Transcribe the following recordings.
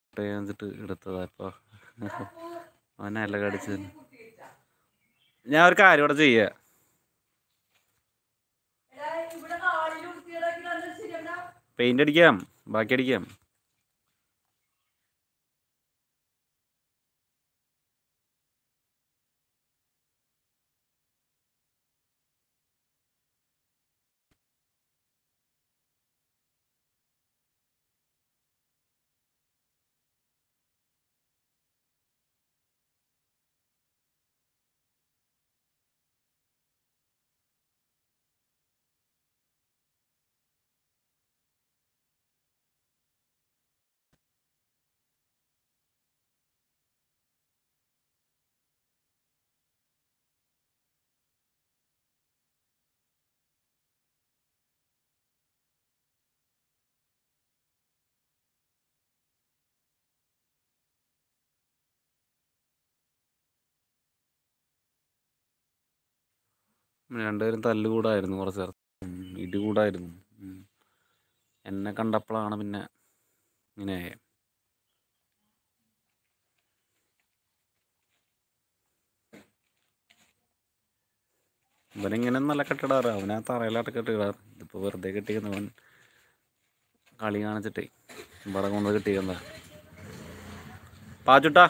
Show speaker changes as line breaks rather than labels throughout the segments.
എന്നിട്ട് എടുത്തതാ ഇപ്പൊ അവനല്ല കടിച്ചത് ഞാൻ ഒരു കാര്യം ഇവിടെ ചെയ്യാ പെയിന്റ് അടിക്കാം ബാക്കി അടിക്കാം രണ്ടുപേരും തല്ലുകൂടായിരുന്നു കുറച്ച് നേരം ഉം, ഇടികൂടായിരുന്നു ഉം. എന്നെ കണ്ടപ്പോഴാണ് പിന്നെ ഇങ്ങനെ ആയേ. ഇവനിങ്ങനെ നല്ല കെട്ടിടാറ് അവനാ തറയിലാട്ട് കെട്ടിടാറ് ഇതിപ്പോൾ വെറുതെ കെട്ടിക്കുന്നവൻ കളി കാണിച്ചിട്ടേ ഇവിടെ കൊണ്ട് കെട്ടിക്കുന്നതാ പാച്ചുട്ടാ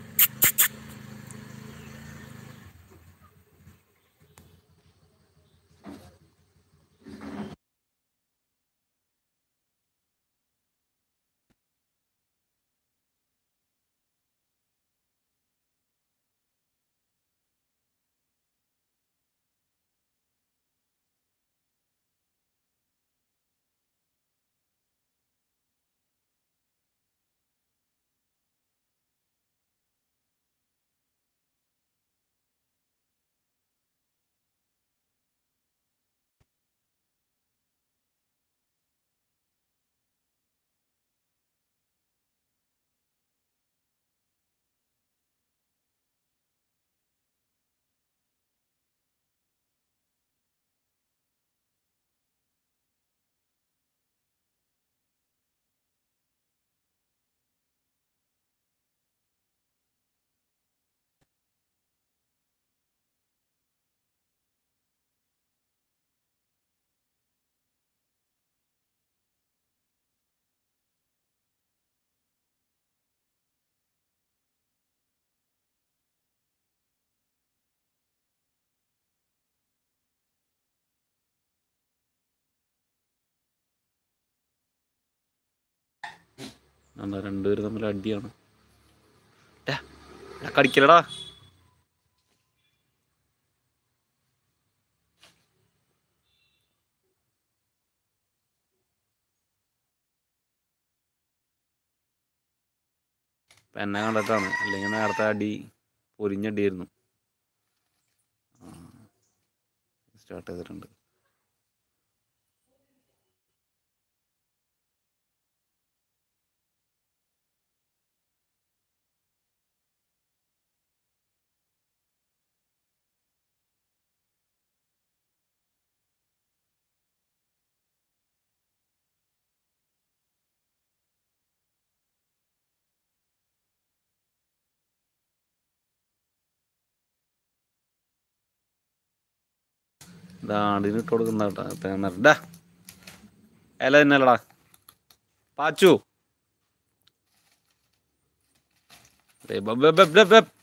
എന്താ രണ്ടുപേരും തമ്മിൽ അടിയാണ് ടാ, ടാ, കടിക്കലടാ ഇപ്പം എന്നെ കണ്ടിട്ടാണ് അല്ലെങ്കിൽ നേരത്തെ അടി പൊരിഞ്ഞടിയായിരുന്നു സ്റ്റാർട്ട് ചെയ്തിട്ടുണ്ട് ദാണ്ടിന് ഇട്ട് കൊടുക്കുന്ന കേട്ടാ തേങ്ങ ഡാ ഇല തന്നെയല്ലടാ പാച്ചു ദേ ബ- ബ- ബ- ബ- ബ-